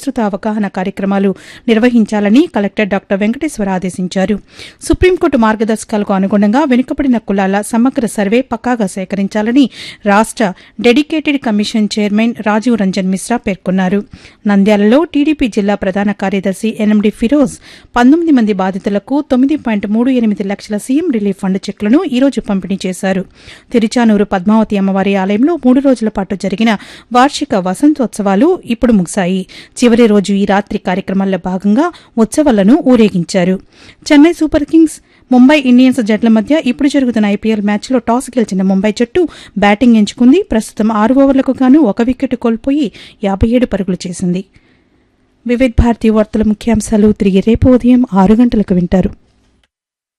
విస్తృత అవగాహన కార్యక్రమాలు నిర్వహించాలని కలెక్టర్ డాక్టర్ వెంకటేశ్వర ఆదేశించారు సుప్రీంకోర్టు మార్గదర్శకాలకు అనుగుణంగా వెనుకబడిన కులాల సమగ్ర సర్వే పక్కాగా సేకరించాలని రాష్ట dedicated commission chairman Rajiv Ranjan Mishra పేర్కొన్నారు నంద్యాలలో టీడీపీ జిల్లా ప్రధాన కార్యదర్శి ఎన్ఎండి ఫిరోజ్ పంతొమ్మిది మంది బాధితులకు తొమ్మిది పాయింట్ మూడు ఎనిమిది లక్షల సీఎం రిలీఫ్ ఫండ్ చెక్లను ఈ రోజు పంపిణీ చేశారు తిరుచానూరు పద్మావతి అమ్మవారి ఆలయంలో మూడు రోజుల పాటు జరిగిన వార్షిక వసంతోత్సవాలు ఇప్పుడు ముగిశాయి చివరి రోజు ఈ రాత్రి కార్యక్రమాల్లో భాగంగా ఉత్సవాలను ఊరేగించారు Chennai Super Kings Mumbai Indians జట్ల మధ్య ఇప్పుడు జరుగుతున్న ఐపీఎల్ మ్యాచ్లో టాస్ గెలిచిన ముంబై జట్టు బ్యాటింగ్ ఎంచుకుంది ప్రస్తుతం ఆరు ఓవర్లకు గాను ఒక వికెట్ కోల్పోయి యాభై ఏడు పరుగులు చేసింది వివిధ్ భారతి వార్తల ముఖ్యాంశాలు తిరిగి రేపు ఉదయం ఆరు గంటలకు వింటారు